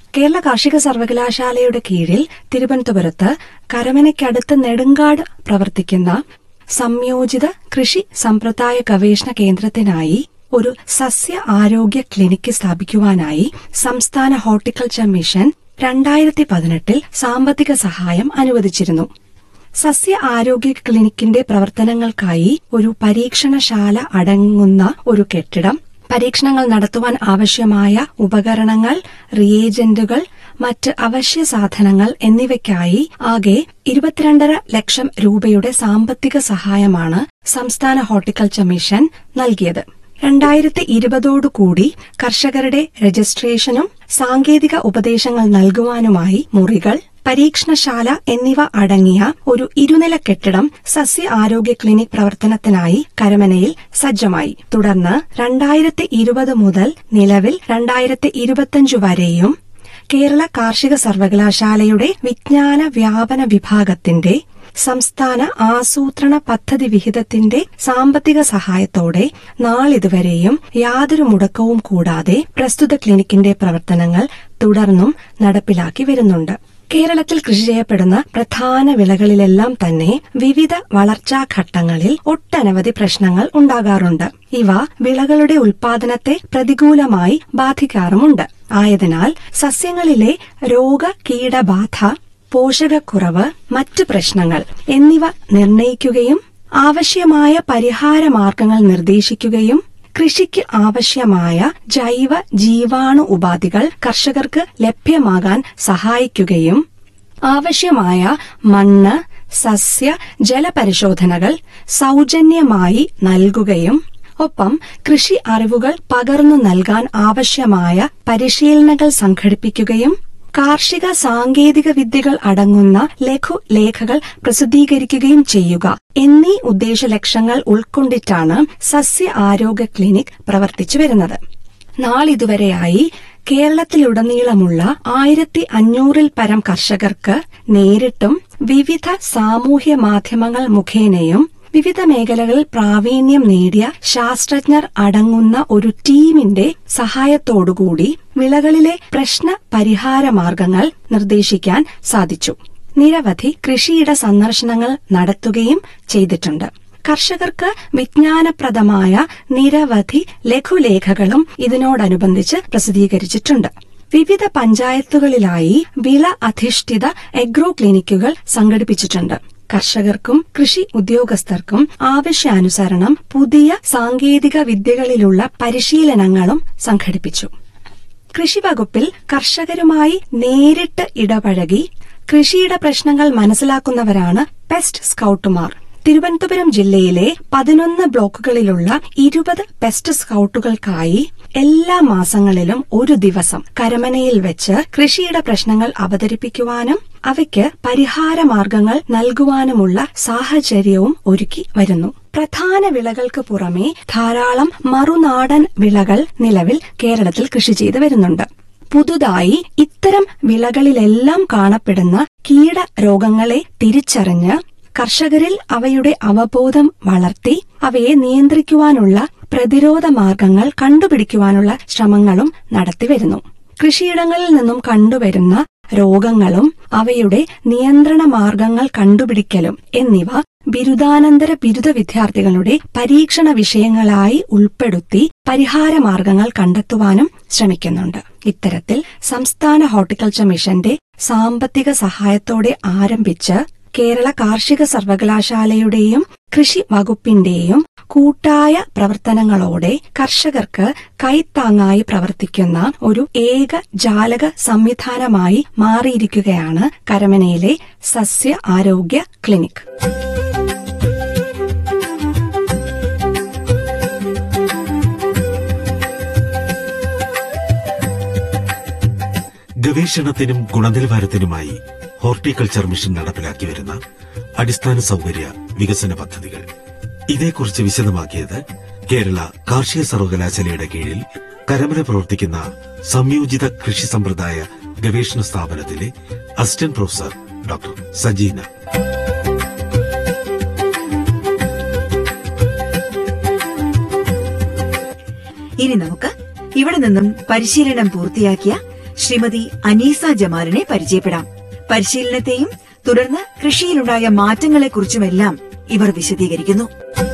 കേരള കാർഷിക സർവകലാശാലയുടെ കീഴിൽ തിരുവനന്തപുരത്ത് കരമനയ്ക്കടുത്ത് നെടുങ്കാട് പ്രവർത്തിക്കുന്ന സംയോജിത കൃഷി സമ്പ്രദായ ഗവേഷണ കേന്ദ്രത്തിനായി ഒരു സസ്യ ആരോഗ്യ ക്ലിനിക്ക് സ്ഥാപിക്കുവാനായി സംസ്ഥാന ഹോർട്ടിക്കൾച്ചർ മിഷൻ രണ്ടായിരത്തി പതിനെട്ടിൽ സാമ്പത്തിക സഹായം അനുവദിച്ചിരുന്നു സസ്യ ആരോഗ്യ ക്ലിനിക്കിന്റെ പ്രവർത്തനങ്ങൾക്കായി ഒരു പരീക്ഷണശാല അടങ്ങുന്ന ഒരു കെട്ടിടം പരീക്ഷണങ്ങൾ നടത്തുവാൻ ആവശ്യമായ ഉപകരണങ്ങൾ റിയേജന്റുകൾ മറ്റ് അവശ്യ സാധനങ്ങൾ എന്നിവയ്ക്കായി ആകെ ഇരുപത്തിരണ്ടര ലക്ഷം രൂപയുടെ സാമ്പത്തിക സഹായമാണ് സംസ്ഥാന ഹോർട്ടിക്കൾച്ചർ മിഷൻ നൽകിയത് രണ്ടായിരത്തി ഇരുപതോടുകൂടി കർഷകരുടെ രജിസ്ട്രേഷനും സാങ്കേതിക ഉപദേശങ്ങൾ നൽകുവാനുമായി മുറികൾ പരീക്ഷണശാല എന്നിവ അടങ്ങിയ ഒരു ഇരുനില കെട്ടിടം സസ്യ ആരോഗ്യ ക്ലിനിക് പ്രവർത്തനത്തിനായി കരമനയിൽ സജ്ജമായി തുടർന്ന് രണ്ടായിരത്തി ഇരുപത് മുതൽ നിലവിൽ രണ്ടായിരത്തി ഇരുപത്തിയഞ്ച് വരെയും കേരള കാർഷിക സർവകലാശാലയുടെ വിജ്ഞാന വ്യാപന വിഭാഗത്തിന്റെ സംസ്ഥാന ആസൂത്രണ പദ്ധതി വിഹിതത്തിന്റെ സാമ്പത്തിക സഹായത്തോടെ നാളിതുവരെയും യാതൊരു മുടക്കവും കൂടാതെ പ്രസ്തുത ക്ലിനിക്കിന്റെ പ്രവർത്തനങ്ങൾ തുടർന്നും നടപ്പിലാക്കി വരുന്നുണ്ട് കേരളത്തിൽ കൃഷി ചെയ്യപ്പെടുന്ന പ്രധാന വിളകളിലെല്ലാം തന്നെ വിവിധ വളർച്ചാ ഘട്ടങ്ങളിൽ ഒട്ടനവധി പ്രശ്നങ്ങൾ ഉണ്ടാകാറുണ്ട് ഇവ വിളകളുടെ ഉൽപാദനത്തെ പ്രതികൂലമായി ബാധിക്കാറുമുണ്ട് ആയതിനാൽ സസ്യങ്ങളിലെ രോഗ കീടബാധ പോഷകക്കുറവ് മറ്റ് പ്രശ്നങ്ങൾ എന്നിവ നിർണയിക്കുകയും ആവശ്യമായ പരിഹാര മാർഗങ്ങൾ നിർദ്ദേശിക്കുകയും കൃഷിക്ക് ആവശ്യമായ ജൈവ ജീവാണു ഉപാധികൾ കർഷകർക്ക് ലഭ്യമാകാൻ സഹായിക്കുകയും ആവശ്യമായ മണ്ണ് സസ്യ ജലപരിശോധനകൾ സൗജന്യമായി നൽകുകയും ഒപ്പം കൃഷി അറിവുകൾ പകർന്നു നൽകാൻ ആവശ്യമായ പരിശീലനങ്ങൾ സംഘടിപ്പിക്കുകയും കാർഷിക സാങ്കേതിക വിദ്യകൾ അടങ്ങുന്ന ലഘു ലേഖകൾ പ്രസിദ്ധീകരിക്കുകയും ചെയ്യുക എന്നീ ഉദ്ദേശ ലക്ഷ്യങ്ങൾ ഉൾക്കൊണ്ടിട്ടാണ് സസ്യ ആരോഗ്യ ക്ലിനിക് പ്രവർത്തിച്ചു വരുന്നത് നാളിതുവരെയായി കേരളത്തിലുടനീളമുള്ള ആയിരത്തി അഞ്ഞൂറിൽ പരം കർഷകർക്ക് നേരിട്ടും വിവിധ സാമൂഹ്യ മാധ്യമങ്ങൾ മുഖേനയും വിവിധ മേഖലകളിൽ പ്രാവീണ്യം നേടിയ ശാസ്ത്രജ്ഞർ അടങ്ങുന്ന ഒരു ടീമിന്റെ സഹായത്തോടുകൂടി വിളകളിലെ പ്രശ്ന പരിഹാര മാർഗങ്ങൾ നിർദ്ദേശിക്കാൻ സാധിച്ചു നിരവധി കൃഷിയിട സന്ദർശനങ്ങൾ നടത്തുകയും ചെയ്തിട്ടുണ്ട് കർഷകർക്ക് വിജ്ഞാനപ്രദമായ നിരവധി ലഘുലേഖകളും ഇതിനോടനുബന്ധിച്ച് പ്രസിദ്ധീകരിച്ചിട്ടുണ്ട് വിവിധ പഞ്ചായത്തുകളിലായി വിള അധിഷ്ഠിത എഗ്രോ ക്ലിനിക്കുകൾ സംഘടിപ്പിച്ചിട്ടുണ്ട് കർഷകർക്കും കൃഷി ഉദ്യോഗസ്ഥർക്കും ആവശ്യാനുസരണം പുതിയ സാങ്കേതിക വിദ്യകളിലുള്ള പരിശീലനങ്ങളും സംഘടിപ്പിച്ചു കൃഷിവകുപ്പിൽ കർഷകരുമായി നേരിട്ട് ഇടപഴകി കൃഷിയുടെ പ്രശ്നങ്ങൾ മനസ്സിലാക്കുന്നവരാണ് പെസ്റ്റ് സ്കൌട്ടുമാർ തിരുവനന്തപുരം ജില്ലയിലെ പതിനൊന്ന് ബ്ലോക്കുകളിലുള്ള ഇരുപത് പെസ്റ്റ് സ്കൌട്ടുകൾക്കായി എല്ലാ മാസങ്ങളിലും ഒരു ദിവസം കരമനയിൽ വെച്ച് കൃഷിയുടെ പ്രശ്നങ്ങൾ അവതരിപ്പിക്കുവാനും അവയ്ക്ക് പരിഹാര മാർഗങ്ങൾ നൽകുവാനുമുള്ള സാഹചര്യവും ഒരുക്കി വരുന്നു പ്രധാന വിളകൾക്ക് പുറമെ ധാരാളം മറുനാടൻ വിളകൾ നിലവിൽ കേരളത്തിൽ കൃഷി ചെയ്തു വരുന്നുണ്ട് പുതുതായി ഇത്തരം വിളകളിലെല്ലാം കാണപ്പെടുന്ന കീടരോഗങ്ങളെ തിരിച്ചറിഞ്ഞ് കർഷകരിൽ അവയുടെ അവബോധം വളർത്തി അവയെ നിയന്ത്രിക്കുവാനുള്ള പ്രതിരോധ മാർഗങ്ങൾ കണ്ടുപിടിക്കുവാനുള്ള ശ്രമങ്ങളും നടത്തിവരുന്നു കൃഷിയിടങ്ങളിൽ നിന്നും കണ്ടുവരുന്ന രോഗങ്ങളും അവയുടെ നിയന്ത്രണ മാർഗങ്ങൾ കണ്ടുപിടിക്കലും എന്നിവ ബിരുദാനന്തര ബിരുദ വിദ്യാർത്ഥികളുടെ പരീക്ഷണ വിഷയങ്ങളായി ഉൾപ്പെടുത്തി പരിഹാര മാർഗങ്ങൾ കണ്ടെത്തുവാനും ശ്രമിക്കുന്നുണ്ട് ഇത്തരത്തിൽ സംസ്ഥാന ഹോർട്ടിക്കൾച്ചർ മിഷന്റെ സാമ്പത്തിക സഹായത്തോടെ ആരംഭിച്ച് കേരള കാർഷിക സർവകലാശാലയുടെയും കൃഷി വകുപ്പിന്റെയും കൂട്ടായ പ്രവർത്തനങ്ങളോടെ കർഷകർക്ക് കൈത്താങ്ങായി പ്രവർത്തിക്കുന്ന ഒരു ഏക ജാലക സംവിധാനമായി മാറിയിരിക്കുകയാണ് കരമനയിലെ സസ്യ ആരോഗ്യ ക്ലിനിക് ഗവേഷണത്തിനും ഗുണനിലവാരത്തിനുമായി ഹോർട്ടിക്കൾച്ചർ മിഷൻ നടപ്പിലാക്കി വരുന്ന അടിസ്ഥാന സൗകര്യ വികസന പദ്ധതികൾ ഇതേക്കുറിച്ച് വിശദമാക്കിയത് കേരള കാർഷിക സർവകലാശാലയുടെ കീഴിൽ കരമന പ്രവർത്തിക്കുന്ന സംയോജിത കൃഷി സമ്പ്രദായ ഗവേഷണ സ്ഥാപനത്തിലെ അസിസ്റ്റന്റ് പ്രൊഫസർ ഡോക്ടർ സജീന ഇനി നമുക്ക് ഇവിടെ നിന്നും പരിശീലനം പൂർത്തിയാക്കിയ ശ്രീമതി അനീസ ജമാലിനെ പരിചയപ്പെടാം പരിശീലനത്തെയും തുടർന്ന് കൃഷിയിലുണ്ടായ മാറ്റങ്ങളെക്കുറിച്ചുമെല്ലാം ഇവർ വിശദീകരിക്കുന്നു